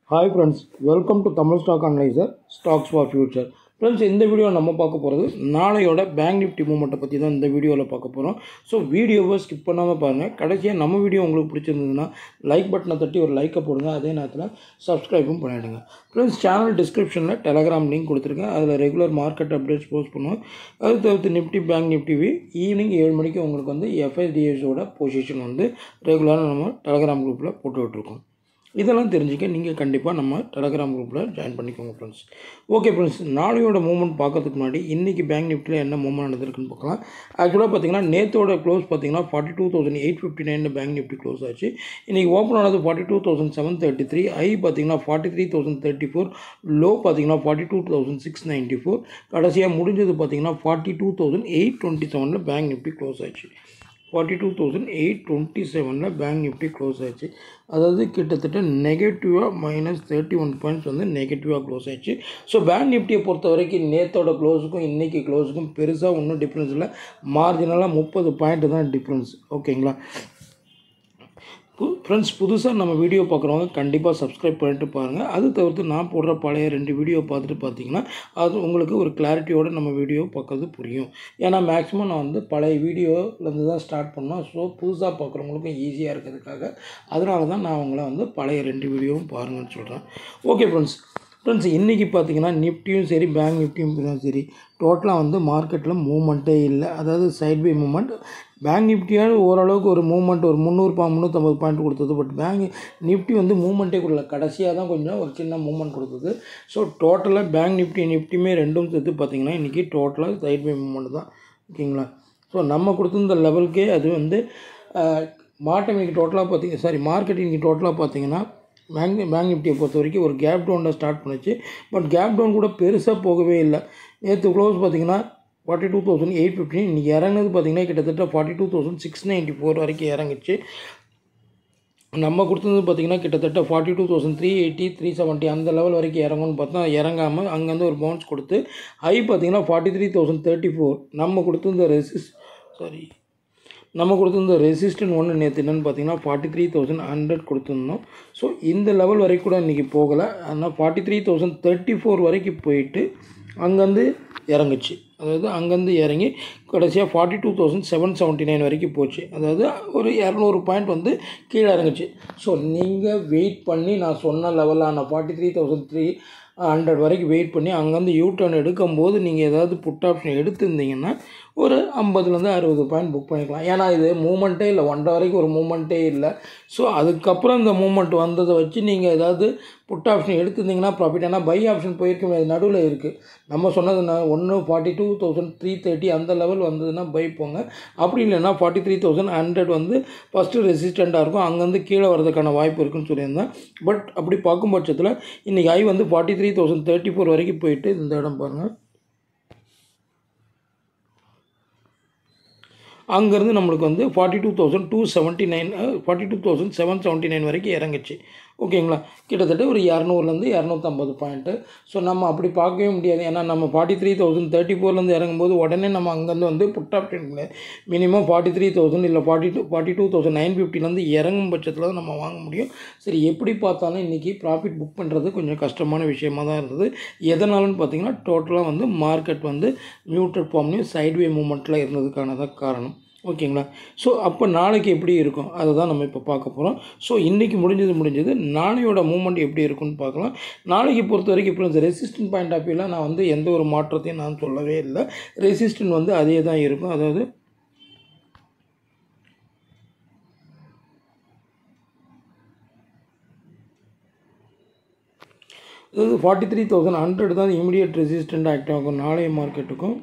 hi friends welcome to Tamil stock analyser stocks for future friends இந்த video நம்ம பார்க்க போகிறது நாளையோட பேங்க் நிஃப்டி மூமெண்ட்டை பற்றி தான் இந்த வீடியோவில் பார்க்க போகிறோம் ஸோ வீடியோவை ஸ்கிப் பண்ணாமல் பாருங்கள் கடைசியாக நம்ம வீடியோ உங்களுக்கு பிடிச்சிருந்ததுன்னா லைக் பட்டனை தட்டி ஒரு லைக்கை போடுங்க அதே நேரத்தில் சப்ஸ்கிரைபும் பண்ணிவிடுங்க ஃப்ரெண்ட்ஸ் சேனல் டிஸ்கிரிப்ஷனில் டெலகிராம் லிங்க் கொடுத்துருக்கேன் அதில் ரெகுலர் மார்க்கெட் அப்டேட்ஸ் போஸ்ட் பண்ணுவோம் அது தவிர்த்து நிஃப்டி பேங்க் நிஃப்டிவி ஈவினிங் ஏழு மணிக்கு உங்களுக்கு வந்து எஃப்ஐடிஎஸோட பொசிஷன் வந்து ரெகுலராக நம்ம டெலகிராம் குரூப்பில் போட்டு விட்ருக்கோம் இதெல்லாம் தெரிஞ்சுக்க நீங்கள் கண்டிப்பாக நம்ம டெலகிராம் குரூப்பில் ஜாயின் பண்ணிக்கோங்க ஃப்ரெண்ட்ஸ் ஓகே ஃப்ரெண்ட்ஸ் நாளையோட மூவ்மெண்ட் பார்க்கறதுக்கு முன்னாடி இன்றைக்கி பேங்க் நிஃப்டியில் என்ன மூவ்மெண்ட் நடந்திருக்குன்னு பார்க்கலாம் ஆக்சுவலாக பார்த்தீங்கன்னா நேத்தோட க்ளோஸ் பார்த்தீங்கன்னா forty two thousand eight fifty nine Bank Nifty close ஆச்சு இன்றைக்கி ஓப்பன் ஆனது forty two thousand seven thirty three high பார்த்தீங்கன்னா forty three thousand thirty four low பார்த்தீங்கன்னா forty two thousand six ninety four கடைசியாக முடிஞ்சது பார்த்தீங்கன்னா forty two thousand eight twenty செவனில் Bank Nifty close ஆச்சு forty two thousand eight twenty செவனில் Bank Nifty close ஆச்சு அதாவது கிட்டத்தட்ட நெகட்டிவாக மைனஸ் தேர்ட்டி ஒன் பாயிண்ட்ஸ் வந்து நெகட்டிவாக க்ளோஸ் ஆச்சு ஸோ பேங்க் நிஃப்டியை பொறுத்த வரைக்கும் நேத்தோட க்ளோஸுக்கும் இன்றைக்கி க்ளோஸுக்கும் பெருசாக ஒன்றும் டிஃப்ரென்ஸ் இல்லை மார்ஜினலாக முப்பது பாயிண்ட் தான் டிஃப்ரென்ஸ் ஓகேங்களா பு ஃப்ரெண்ட்ஸ் புதுசாக நம்ம வீடியோ பார்க்குறவங்க கண்டிப்பாக சப்ஸ்கிரைப் பண்ணிட்டு பாருங்கள் அது தவிர்த்து நான் போடுற பழைய ரெண்டு வீடியோ பார்த்துட்டு பார்த்தீங்கன்னா அது உங்களுக்கு ஒரு கிளாரிட்டியோட நம்ம வீடியோ பார்க்கறது புரியும் ஏன்னா மேக்ஸிமம் நான் வந்து பழைய வீடியோலேருந்து தான் ஸ்டார்ட் பண்ணோம் ஸோ புதுசாக பார்க்குறவங்களுக்கும் ஈஸியாக இருக்கிறதுக்காக அதனால தான் நான் உங்களை வந்து பழைய ரெண்டு வீடியோவும் பாருங்கன்னு சொல்கிறேன் ஓகே ஃப்ரெண்ட்ஸ் ஃப்ரெண்ட்ஸ் இன்றைக்கி பார்த்தீங்கன்னா நிஃப்டியும் சரி பேங்க் நிஃப்டியும் தான் சரி டோட்டலாக வந்து மார்க்கெட்டில் மூவ்மெண்ட்டே இல்லை அதாவது சைட் பை மூவ்மெண்ட் பேங்க் நிஃப்டியாவது ஓரளவுக்கு ஒரு மூவ்மெண்ட் ஒரு முந்நூறு பா முந்நூற்றம்பது பாயிண்ட் கொடுத்தது பட் பேங்க் நிஃப்டி வந்து மூவ்மெண்ட்டே கொடுக்கல கடைசியாக தான் கொஞ்சம் ஒரு சின்ன மூவ்மெண்ட் கொடுத்தது ஸோ டோட்டலாக பேங்க் நிஃப்டி நிஃப்டியுமே ரெண்டும் சேர்த்து பார்த்தீங்கன்னா இன்றைக்கி டோட்டலாக சைட் பை மூவ்மெண்ட் தான் ஓகேங்களா ஸோ நம்ம கொடுத்துருந்த லெவலுக்கே அது வந்து மாட்டம் இன்றைக்கி டோட்டலாக பார்த்தீங்க சாரி மார்க்கெட் இன்றைக்கி டோட்டலாக பார்த்தீங்கன்னா பேங்க் பேங்க் நிஃப்டியை பொறுத்த வரைக்கும் ஒரு கேப் டவுனில் ஸ்டார்ட் பண்ணுச்சு பட் கேப் டவுன் கூட பெருசாக போகவே இல்லை நேற்று க்ளோஸ் பார்த்தீங்கன்னா ஃபார்ட்டி டூ தௌசண்ட் எயிட் ஃபிஃப்டின் இன்றைக்கி இறங்குனது பார்த்தீங்கன்னா கிட்டத்தட்ட forty two thousand six ninety four வரைக்கும் இறங்குச்சு நம்ம கொடுத்தது பார்த்திங்கன்னா கிட்டத்தட்ட forty two thousand three eighty three seventy அந்த லெவல் வரைக்கும் இறங்கும்னு பார்த்தா இறங்காமல் அங்கேருந்து ஒரு பவுன்ஸ் கொடுத்து ஹை பார்த்திங்கன்னா forty three thousand thirty four நம்ம கொடுத்துருந்த ரெசிஸ் சாரி நம்ம கொடுத்துருந்த ரெசிஸ்டன்ட் ஒன்று நேற்று என்னென்னு பார்த்தீங்கன்னா ஃபார்ட்டி த்ரீ தௌசண்ட் ஹண்ட்ரட் கொடுத்துருந்தோம் ஸோ இந்த லெவல் வரைக்கும் கூட இன்றைக்கி போகலை ஆனால் forty three thousand thirty four வரைக்கும் போயிட்டு அங்கேருந்து இறங்குச்சு அதாவது அங்கேருந்து இறங்கி கடைசியாக forty two thousand seven seventy nine வரைக்கும் போச்சு அதாவது ஒரு இரநூறு பாயிண்ட் வந்து கீழே இறங்குச்சு ஸோ நீங்கள் வெயிட் பண்ணி நான் சொன்ன லெவலான forty three thousand three hundred வரைக்கும் வெயிட் பண்ணி அங்கேருந்து யூ டர்ன் எடுக்கும்போது நீங்கள் ஏதாவது புட் ஆப்ஷன் எடுத்திருந்தீங்கன்னா ஒரு ஐம்பதுலேருந்து அறுபது பாயிண்ட் புக் பண்ணிக்கலாம் ஏன்னா இது மூமெண்ட்டே இல்லை ஒன்றரை வரைக்கும் ஒரு மூமெண்ட்டே இல்லை ஸோ அதுக்கப்புறம் இந்த மூமெண்ட் வந்ததை வச்சு நீங்கள் ஏதாவது புட் ஆப்ஷன் எடுத்திருந்தீங்கன்னா ப்ராஃபிட் ஏன்னா பை ஆப்ஷன் போயிருக்க முடியாது நடுவில் இருக்குது நம்ம சொன்னது நான் ஒன்று forty two thousand three thirty அந்த லெவல் வந்ததுன்னா பை போங்க அப்படி இல்லைன்னா ஃபார்ட்டி த்ரீ தௌசண்ட் ஹண்ட்ரட் வந்து ஃபஸ்ட்டு ரெசிஸ்டண்ட்டாக இருக்கும் அங்கேருந்து கீழே வரதுக்கான வாய்ப்பு இருக்குன்னு சொல்லியிருந்தேன் பட் அப்படி பார்க்கும் பட்சத்தில் இன்றைக்கி ஐ வந்து forty three thousand thirty four வரைக்கும் போயிட்டு இந்த இடம் பாருங்கள் அங்கேருந்து நம்மளுக்கு வந்து forty two thousand two seventy nine forty two thousand seven seventy nine வரைக்கும் இறங்குச்சு ஓகேங்களா கிட்டத்தட்ட ஒரு இரநூறுலேருந்து இரநூத்தம்பது பாயிண்ட்டு ஸோ நம்ம அப்படி பார்க்கவே முடியாது ஏன்னா நம்ம ஃபார்ட்டி த்ரீ தௌசண்ட் தேர்ட்டி ஃபோர்லேருந்து இறங்கும்போது உடனே நம்ம அங்கேருந்து வந்து put option minimum forty three thousand இல்லை forty two forty two thousand nine ஃபிஃப்டிலேருந்து இறங்கும் பட்சத்தில் தான் நம்ம வாங்க முடியும் சரி எப்படி பார்த்தாலும் இன்றைக்கி ப்ராஃபிட் புக் பண்ணுறது கொஞ்சம் கஷ்டமான விஷயமாக தான் இருந்தது எதனாலன்னு பார்த்தீங்கன்னா டோட்டலாக வந்து மார்க்கெட் வந்து மியூட்டட் ஃபார்ம்லேயும் சைட்வே மூமெண்ட்டில் இருந்ததுக்கான தான் காரணம் ஓகேங்களா ஸோ அப்போ நாளைக்கு எப்படி இருக்கும் அதை தான் நம்ம இப்போ பார்க்க போகிறோம் ஸோ இன்றைக்கி முடிஞ்சது முடிஞ்சது நாளையோட மூமெண்ட் எப்படி இருக்குன்னு பார்க்கலாம் நாளைக்கு பொறுத்த வரைக்கும் இப்போ இந்த ரெசிஸ்டன்ட் பாயிண்ட் ஆஃப் வியூவில் நான் வந்து எந்த ஒரு மாற்றத்தையும் நான் சொல்லவே இல்லை ரெசிஸ்டன்ட் வந்து அதே தான் இருக்கும் அதாவது அதாவது ஃபார்ட்டி த்ரீ தௌசண்ட் ஹண்ட்ரட் தான் இமீடியட் ரெசிஸ்டண்ட் ஆக்ட் ஆகும் நாளைய மார்க்கெட்டுக்கும்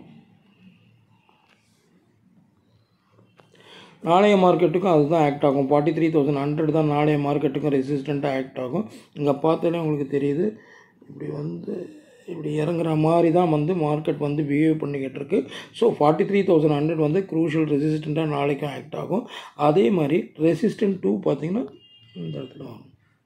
நாளைய மார்க்கெட்டுக்கும் அதுதான் ஆக்ட் ஆகும் ஃபார்ட்டி த்ரீ தௌசண்ட் ஹண்ட்ரட் தான் நாளைய மார்க்கெட்டுக்கும் ரெசிஸ்டண்ட்டாக ஆக்ட் ஆகும் இங்கே பார்த்தாலே உங்களுக்கு தெரியுது இப்படி வந்து இப்படி இறங்குற மாதிரி தான் வந்து மார்க்கெட் வந்து பிஹேவ் பண்ணிக்கிட்டு இருக்கு so forty three thousand hundred வந்து க்ரூஷியல் ரெசிஸ்டண்ட்டாக நாளைக்கும் ஆக்ட் ஆகும் அதே மாதிரி ரெசிஸ்டன்ட் டூ பார்த்திங்கன்னா இந்த இடத்துல வரும்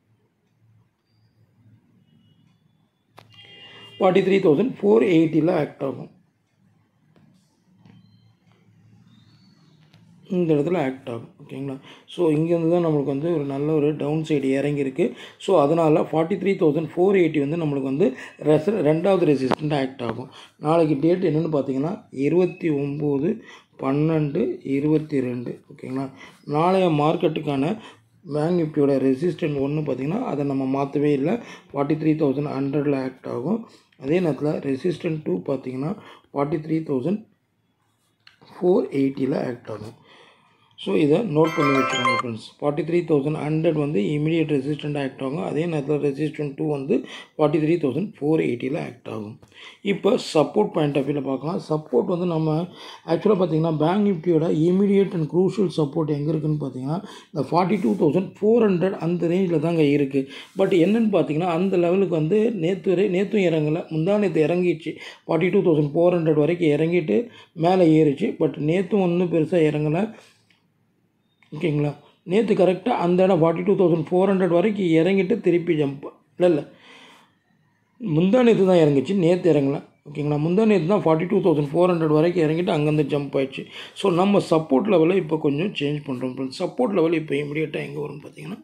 ஃபார்ட்டி த்ரீ தௌசண்ட் ஃபோர் எயிட்டியில் ஆக்ட் ஆகும் இந்த இடத்துல ஆக்ட் ஆகும் ஓகேங்களா ஸோ இங்கேருந்து தான் நம்மளுக்கு வந்து ஒரு நல்ல ஒரு டவுன் சைடு இறங்கியிருக்கு ஸோ அதனால் forty three thousand four eighty வந்து நம்மளுக்கு வந்து ரெச ரெண்டாவது ரெசிஸ்டண்ட் ஆக்ட் ஆகும் நாளைக்கு டேட் என்னென்னு பார்த்தீங்கன்னா இருபத்தி ஒம்பது பன்னெண்டு இருபத்தி ரெண்டு ஓகேங்களா நாளைய மார்க்கெட்டுக்கான பேங்க் நிஃப்டியோட ரெசிஸ்டன்ட் ஒன்று பார்த்திங்கன்னா அதை நம்ம மாற்றவே இல்லை ஃபார்ட்டி த்ரீ தௌசண்ட் ஹண்ட்ரடில் ஆக்ட் ஆகும் அதே நேரத்தில் ரெசிஸ்டன்ட் டூ பார்த்திங்கன்னா ஃபார்ட்டி த்ரீ தௌசண்ட் ஃபோர் எயிட்டியில் ஆக்ட் ஆகும் ஸோ இதை நோட் பண்ணி வச்சுக்கோங்க friends forty three thousand hundred வந்து இமீடியட் ரெசிஸ்டண்ட் ஆக்ட் ஆகும் அதே நேரத்தில் ரெசிஸ்டன்ட் டூ வந்து ஃபார்ட்டி த்ரீ தௌசண்ட் ஃபோர் எயிட்டியில் ஆக்ட் ஆகும் இப்போ சப்போர்ட் பாயிண்ட் ஆஃப் வியூவில் பார்க்கலாம் சப்போர்ட் வந்து நம்ம ஆக்சுவலாக பார்த்தீங்கன்னா பேங்க் நிஃப்டியோட இமீடியட் அண்ட் க்ரூஷியல் சப்போர்ட் எங்கே இருக்குன்னு பார்த்தீங்கன்னா இந்த forty two thousand four hundred அந்த ரேஞ்சில் தாங்க இருக்குது பட் என்னென்னு பார்த்தீங்கன்னா அந்த லெவலுக்கு வந்து நேற்று வரை நேற்றும் இறங்கலை முந்தா நேற்று இறங்கிடுச்சு forty two thousand four hundred வரைக்கும் இறங்கிட்டு மேலே ஏறிச்சு பட் நேற்றும் ஒன்றும் பெருசாக இறங்கலை ஓகேங்களா நேற்று கரெக்டாக அந்த இடம் forty two thousand four hundred வரைக்கும் இறங்கிட்டு திருப்பி ஜம்ப் இல்லை இல்லை முந்தா நேற்று தான் இறங்குச்சு நேற்று இறங்கல ஓகேங்களா முந்தா நேற்று தான் forty two thousand four hundred வரைக்கும் இறங்கிட்டு அங்கேருந்து ஜம்ப் ஆயிடுச்சு ஸோ நம்ம சப்போர்ட் லெவலில் இப்போ கொஞ்சம் சேஞ்ச் பண்ணுறோம் சப்போர்ட் லெவல் இப்போ இமீடியட்டாக எங்கே வரும்னு பார்த்தீங்கன்னா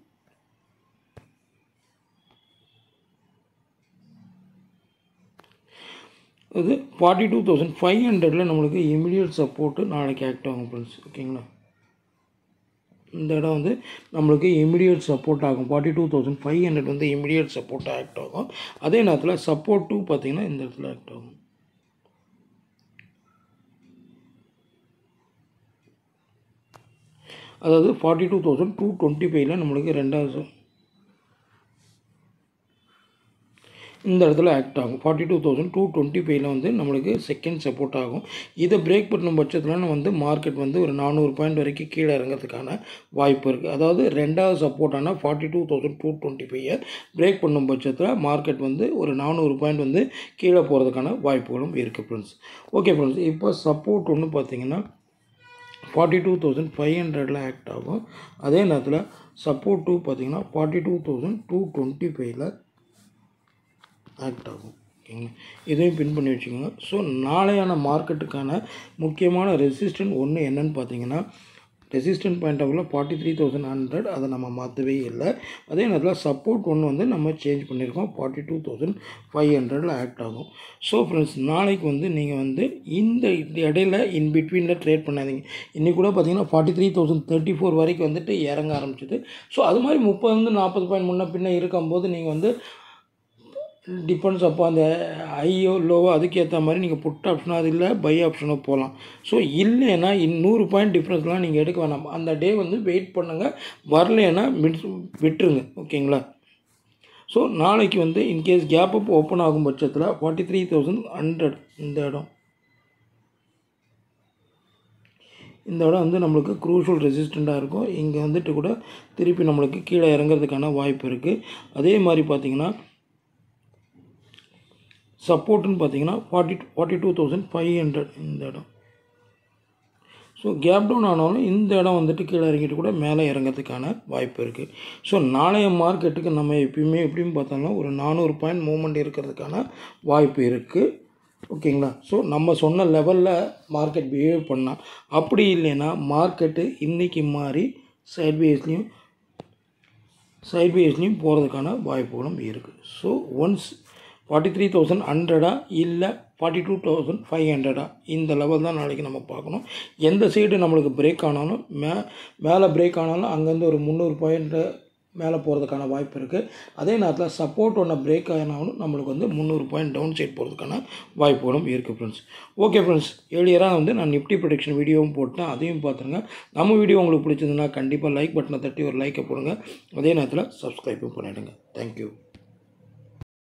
அது ஃபார்ட்டி டூ தௌசண்ட் ஃபைவ் ஹண்ட்ரடில் நம்மளுக்கு இமீடியட் சப்போர்ட்டு நாளைக்கு ஆக்ட் ஆகும் ஃப்ரெண்ட்ஸ் ஓகேங்களா இந்த இடம் வந்து நம்மளுக்கு இமிடியட் சப்போர்ட் ஆகும் forty two thousand five hundred வந்து இமிடியட் சப்போர்ட் ஆக்ட் ஆகும் அதே நேரத்தில் சப்போர்ட் டூ பார்த்திங்கன்னா இந்த இடத்துல ஆக்ட் ஆகும் அதாவது forty two thousand two twenty ஃபைவ்ல நம்மளுக்கு ரெண்டாவது இந்த இடத்துல ஆக்ட் ஆகும் forty two thousand two twenty ஃபைவ்ல வந்து நம்மளுக்கு செகண்ட் சப்போர்ட் ஆகும் இதை பிரேக் பண்ணும் பட்சத்தில் வந்து மார்க்கெட் வந்து ஒரு நானூறு பாயிண்ட் வரைக்கும் கீழே இறங்கிறதுக்கான வாய்ப்பு இருக்குது அதாவது ரெண்டாவது சப்போர்ட்டான forty two thousand two twenty ஃபைவை பிரேக் பண்ணும் பட்சத்தில் மார்க்கெட் வந்து ஒரு நானூறு பாயிண்ட் வந்து கீழே போகிறதுக்கான வாய்ப்புகளும் இருக்குது ஃப்ரெண்ட்ஸ் ஓகே ஃப்ரெண்ட்ஸ் இப்போ சப்போர்ட் ஒன்று பார்த்தீங்கன்னா ஃபார்ட்டி டூ தௌசண்ட் ஃபைவ் ஹண்ட்ரடில் ஆக்ட் ஆகும் அதே நேரத்தில் சப்போர்ட் டூ பார்த்தீங்கன்னா forty two thousand two twenty ஃபைவ்ல ஆக்ட் ஆகும் ஓகேங்களா இதையும் பின் பண்ணி வச்சுக்கோங்க ஸோ நாளையான மார்க்கெட்டுக்கான முக்கியமான ரெசிஸ்டன்ட் ஒன்று என்னன்னு பார்த்தீங்கன்னா resistant point of forty three thousand hundred அதை நம்ம மாற்றவே இல்லை அதே நேரத்தில் சப்போர்ட் ஒன்று வந்து நம்ம சேஞ்ச் பண்ணியிருக்கோம் ஃபார்ட்டி டூ தௌசண்ட் ஃபைவ் ஹண்ட்ரடில் ஆக்ட் ஆகும் ஸோ ஃப்ரெண்ட்ஸ் நாளைக்கு வந்து நீங்கள் வந்து இந்த இடையில இன் பிட்வீனில் ட்ரேட் பண்ணாதீங்க இன்றைக்கி கூட பார்த்தீங்கன்னா forty three thousand thirty four வரைக்கும் வந்துட்டு இறங்க ஆரம்பிச்சிது ஸோ அது மாதிரி முப்பதுலேருந்து நாற்பது பாயிண்ட் முன்ன பின்ன இருக்கும்போது நீங்கள் வந்து டிபெண்ட்ஸ் அப்போ அந்த ஐயோ லோவோ அதுக்கேற்ற மாதிரி நீங்கள் புட் ஆப்ஷனோ அது இல்லை பை ஆப்ஷனோ போகலாம் ஸோ இல்லைன்னா நூறு பாயிண்ட் டிஃப்ரென்ஸ்லாம் நீங்கள் எடுக்க வேணாம் அந்த டே வந்து வெயிட் பண்ணுங்கள் வரலைன்னா மிட் விட்டுருங்க ஓகேங்களா ஸோ நாளைக்கு வந்து இன்கேஸ் கேப் அப் ஓப்பன் ஆகும் பட்சத்தில் ஃபார்ட்டி த்ரீ தௌசண்ட் ஹண்ட்ரட் இந்த இடம் இந்த இடம் வந்து நம்மளுக்கு க்ரூஷியல் ரெசிஸ்டண்ட்டாக இருக்கும் இங்கே வந்துட்டு கூட திருப்பி நம்மளுக்கு கீழே இறங்குறதுக்கான வாய்ப்பு இருக்குது அதே மாதிரி பார்த்திங்கன்னா சப்போர்ட்டுன்னு பார்த்தீங்கன்னா forty forty two thousand five hundred இந்த இடம் ஸோ கேப் டவுன் ஆனாலும் இந்த இடம் வந்துட்டு கீழே இறங்கிட்டு கூட மேலே இறங்கிறதுக்கான வாய்ப்பு இருக்குது ஸோ நாளைய மார்க்கெட்டுக்கு நம்ம எப்பயுமே எப்படின்னு பார்த்தாலும் ஒரு நானூறு பாயிண்ட் மூவ்மெண்ட் இருக்கிறதுக்கான வாய்ப்பு இருக்குது ஓகேங்களா ஸோ நம்ம சொன்ன லெவலில் மார்க்கெட் பிஹேவ் பண்ணால் அப்படி இல்லைன்னா மார்க்கெட்டு இன்றைக்கி மாறி சைட்வேஸ்லேயும் சைட்வேஸ்லேயும் போகிறதுக்கான வாய்ப்புகளும் இருக்குது so once forty three thousand ஹண்ட்ரடா இல்லை ஃபார்ட்டி டூ தௌசண்ட் ஃபைவ் ஹண்ட்ரடா இந்த லெவல் தான் நாளைக்கு நம்ம பார்க்கணும் எந்த சைடு நம்மளுக்கு பிரேக் ஆனாலும் மே மேலே பிரேக் ஆனாலும் அங்கேருந்து ஒரு முந்நூறு பாயிண்ட்டு மேலே போகிறதுக்கான வாய்ப்பு இருக்குது அதே நேரத்தில் சப்போர்ட் ஒன்று பிரேக் ஆனாலும் நம்மளுக்கு வந்து முந்நூறு பாயிண்ட் டவுன் சைட் போகிறதுக்கான வாய்ப்புகளும் இருக்குது ஃப்ரெண்ட்ஸ் ஓகே ஃப்ரெண்ட்ஸ் ஏழியராக வந்து நான் நிஃப்டி ப்ரொடக்ஷன் வீடியோவும் போட்டேன் அதையும் பார்த்துருங்க நம்ம வீடியோ உங்களுக்கு பிடிச்சதுன்னா கண்டிப்பாக லைக் பட்டனை தட்டி ஒரு லைக்கை போடுங்க அதே நேரத்தில் சப்ஸ்கிரைப்பும் பண்ணிவிடுங்க தேங்க்யூ